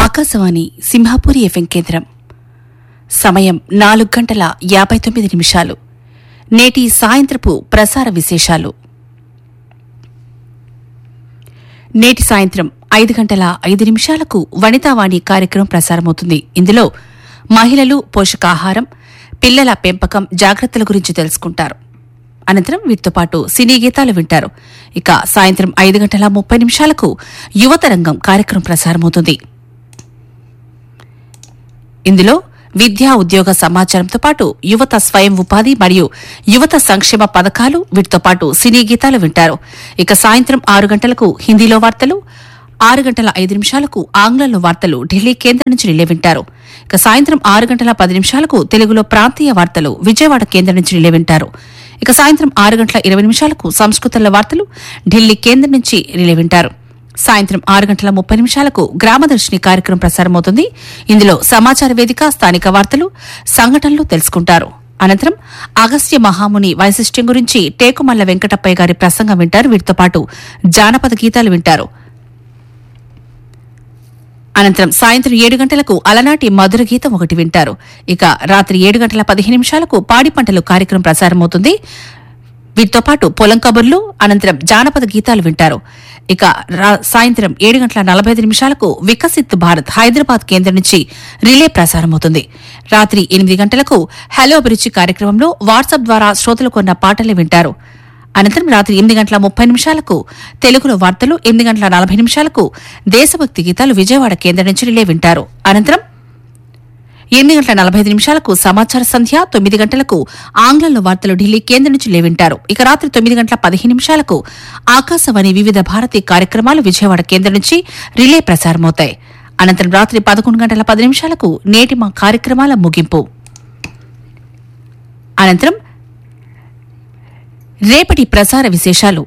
Akashvani Simhapuri FM కేంద్రం సమయం నాలుగు గంటల యాభై తొమ్మిది నిమిషాలు నేటి సాయంత్రపు ప్రసార విశేషాలు నేటి సాయంత్రం ఐదు గంటల ఐదు నిమిషాలకు వనితావాణి కార్యక్రమం ప్రసారమవుతుంది ఇందులో మహిళలు పోషకాహారం పిల్లల పెంపకం జాగ్రత్తల గురించి తెలుసుకుంటారు అనంతరం వీటితో పాటు సినీ గీతాలు వింటారు ఇక సాయంత్రం ఐదు గంటల ముప్పై నిమిషాలకు యువతరంగం కార్యక్రమం ప్రసారమవుతుంది ఇందులో విద్యా ఉద్యోగ సమాచారంతో పాటు యువత స్వయం ఉపాధి మరియు యువత సంక్షేమ పథకాలు వీటితో పాటు సినీ గీతాలు వింటారు ఇక సాయంత్రం ఆరు గంటలకు హిందీలో వార్తలు ఆరు గంటల ఐదు నిమిషాలకు ఆంగ్లంలో వార్తలు ఢిల్లీ కేంద్రం నుంచి నిలే వింటారు ఇక సాయంత్రం ఆరు గంటల పది నిమిషాలకు తెలుగులో ప్రాంతీయ వార్తలు విజయవాడ కేంద్రం నుంచి నిలే వింటారు ఇక సాయంత్రం ఆరు గంటల ఇరవై నిమిషాలకు సంస్కృతంలో వార్తలు ఢిల్లీ కేంద్రం నుంచి రిలే వింటారు సాయంత్రం ఆరు గంటల ముప్పై నిమిషాలకు గ్రామదర్శిని కార్యక్రమం ప్రసారమవుతుంది ఇందులో సమాచార వేదిక స్థానిక వార్తలు సంఘటనలు తెలుసుకుంటారు అనంతరం అగస్త్య మహాముని వైశిష్ట్యం గురించి టేకుమల్ల వెంకటప్పయ్య గారి ప్రసంగం వింటారు వీటితో పాటు జానపద గీతాలు వింటారు అనంతరం సాయంత్రం ఏడు గంటలకు అలనాటి మధుర గీతం ఒకటి వింటారు ఇక రాత్రి ఏడు గంటల పదిహేను నిమిషాలకు పాడి పంటలు కార్యక్రమం ప్రసారమవుతుంది వీటితో పాటు పొలం కబుర్లు అనంతరం జానపద గీతాలు వింటారు ఇక రా- సాయంత్రం ఏడు గంటల నలభై ఐదు నిమిషాలకు వికసిత్ భారత్ హైదరాబాద్ కేంద్రం నుంచి రిలే ప్రసారమవుతుంది రాత్రి ఎనిమిది గంటలకు హలో అభిరుచి కార్యక్రమంలో వాట్సాప్ ద్వారా శ్రోతలు కొన్న పాటలు వింటారు అనంతరం రాత్రి ఎనిమిది గంటల ముప్పై నిమిషాలకు తెలుగులో వార్తలు ఎనిమిది గంటల నలభై నిమిషాలకు దేశభక్తి గీతాలు విజయవాడ కేంద్రం నుంచి రిలే వింటారు అనంతరం ఎనిమిది గంటల నలభై ఐదు నిమిషాలకు సమాచార సంధ్య తొమ్మిది గంటలకు ఆంగ్లంలో వార్తలు ఢిల్లీ కేంద్రం నుంచి లేవింటారు ఇక రాత్రి తొమ్మిది గంటల పదిహేను నిమిషాలకు ఆకాశవాణి వివిధ భారతి కార్యక్రమాలు విజయవాడ కేంద్రం నుంచి రిలే ప్రసారమవుతాయి అనంతరం రాత్రి పదకొండు గంటల పది నిమిషాలకు నేటి మా కార్యక్రమాల ముగింపు అనంతరం రేపటి ప్రసార విశేషాలు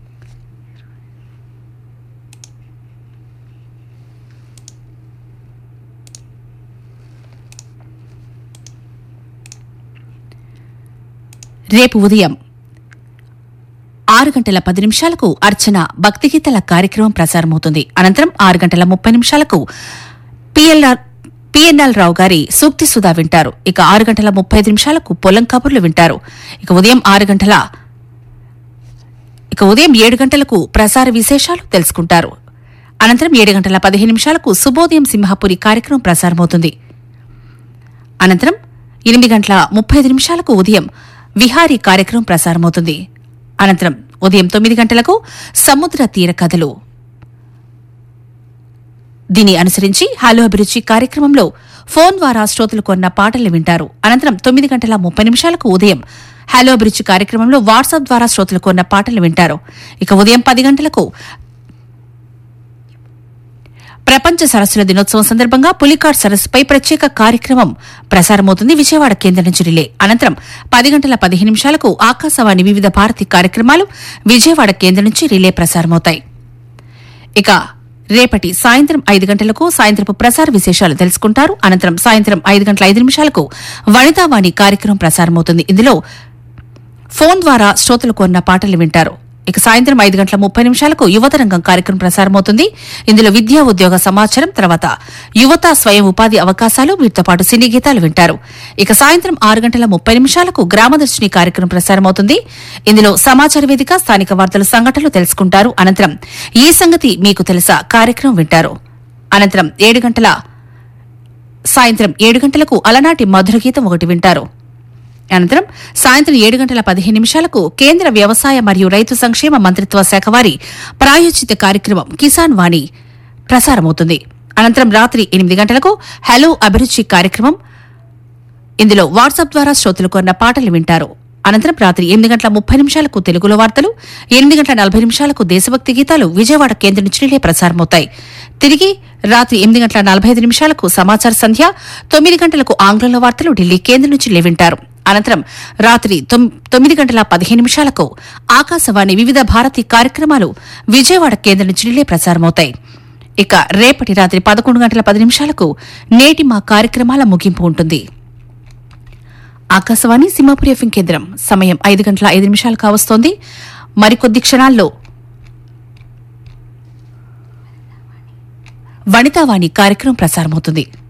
రేపు ఉదయం ఆరు గంటల పది నిమిషాలకు అర్చన భక్తి గీతల కార్యక్రమం ప్రసారమవుతుంది అనంతరం ఆరు గంటల ముప్పై నిమిషాలకు పిఎల్ఆర్ పిఎన్ఎల్ రావు గారి సూక్తి సుధా వింటారు ఇక ఆరు గంటల ముప్పై ఐదు నిమిషాలకు పొలం కబుర్లు వింటారు ఇక ఉదయం ఆరు గంటల ఇక ఉదయం ఏడు గంటలకు ప్రసార విశేషాలు తెలుసుకుంటారు అనంతరం ఏడు గంటల పదిహేను నిమిషాలకు శుభోదయం సింహాపురి కార్యక్రమం ప్రసారమవుతుంది అనంతరం ఎనిమిది గంటల ముప్పై ఐదు నిమిషాలకు ఉదయం విహారీ కార్యక్రమం ప్రసారమవుతుంది అనంతరం ఉదయం తొమ్మిది గంటలకు సముద్ర తీర కథలు దీని అనుసరించి హలో అభిరుచి కార్యక్రమంలో ఫోన్ ద్వారా శ్రోతలు కొన్న పాటలు వింటారు అనంతరం తొమ్మిది గంటల ముప్పై నిమిషాలకు ఉదయం హలో అభిరుచి కార్యక్రమంలో వాట్సాప్ ద్వారా శ్రోతలు కొన్న పాటలు వింటారు ఇక ఉదయం పది గంటలకు ప్రపంచ సరస్సుల దినోత్సవం సందర్భంగా పులికాట్ సరస్సుపై ప్రత్యేక కార్యక్రమం ప్రసారమవుతుంది విజయవాడ కేంద్రం నుంచి రిలే అనంతరం పది గంటల పదిహేను నిమిషాలకు ఆకాశవాణి వివిధ భారతి కార్యక్రమాలు విజయవాడ కేంద్రం నుంచి రిలే ప్రసారమవుతాయి ఇక రేపటి సాయంత్రం ఐదు గంటలకు సాయంత్రపు ప్రసార విశేషాలు తెలుసుకుంటారు అనంతరం సాయంత్రం ఐదు గంటల ఐదు నిమిషాలకు వనితావాణి కార్యక్రమం ప్రసారమవుతుంది ఇందులో ఫోన్ ద్వారా శ్రోతలు కొన్న పాటలు వింటారు ఇక సాయంత్రం ఐదు గంటల ముప్పై నిమిషాలకు యువతరంగం కార్యక్రమం ప్రసారమవుతుంది ఇందులో విద్యా ఉద్యోగ సమాచారం తర్వాత యువత స్వయం ఉపాధి అవకాశాలు వీటితో పాటు సినీ గీతాలు వింటారు ఇక సాయంత్రం ఆరు గంటల ముప్పై నిమిషాలకు గ్రామదర్శిని కార్యక్రమం ప్రసారమవుతుంది ఇందులో సమాచార వేదిక స్థానిక వార్తల సంఘటనలు తెలుసుకుంటారు అనంతరం ఈ సంగతి మీకు తెలుసా కార్యక్రమం వింటారు అనంతరం ఏడు గంటల సాయంత్రం ఏడు గంటలకు అలనాటి మధుర గీతం ఒకటి వింటారు అనంతరం సాయంత్రం ఏడు గంటల పదిహేను నిమిషాలకు కేంద్ర వ్యవసాయ మరియు రైతు సంక్షేమ మంత్రిత్వ శాఖ వారి ప్రాయోజిత కార్యక్రమం కిసాన్ వాణి ప్రసారమవుతుంది అనంతరం రాత్రి ఎనిమిది గంటలకు హలో అభిరుచి కార్యక్రమం ఇందులో వాట్సాప్ ద్వారా శ్రోతలు కొన్న పాటలు వింటారు అనంతరం రాత్రి ఎనిమిది గంటల ముప్పై నిమిషాలకు తెలుగులో వార్తలు ఎనిమిది గంటల నలభై నిమిషాలకు దేశభక్తి గీతాలు విజయవాడ కేంద్రం నుంచి రిలే ప్రసారమవుతాయి తిరిగి రాత్రి ఎనిమిది గంటల నలభై ఐదు నిమిషాలకు సమాచార సంధ్య తొమ్మిది గంటలకు ఆంగ్లంలో వార్తలు ఢిల్లీ కేంద్రం నుంచి లేవింటారు అనంతరం రాత్రి తొమ్- తొమ్మిది గంటల పదిహేను నిమిషాలకు ఆకాశవాణి వివిధ భారతి కార్యక్రమాలు విజయవాడ కేంద్రం నుంచి రిలే ప్రసారమవుతాయి ఇక రేపటి రాత్రి పదకొండు గంటల పది నిమిషాలకు నేటి మా కార్యక్రమాల ముగింపు ఉంటుంది ఆకాశవాణి సింహాపురి ఎఫ్ఎం కేంద్రం సమయం ఐదు గంటల ఐదు నిమిషాలు కావస్తోంది మరికొద్ది క్షణాల్లో వనితావాణి కార్యక్రమం ప్రసారమవుతుంది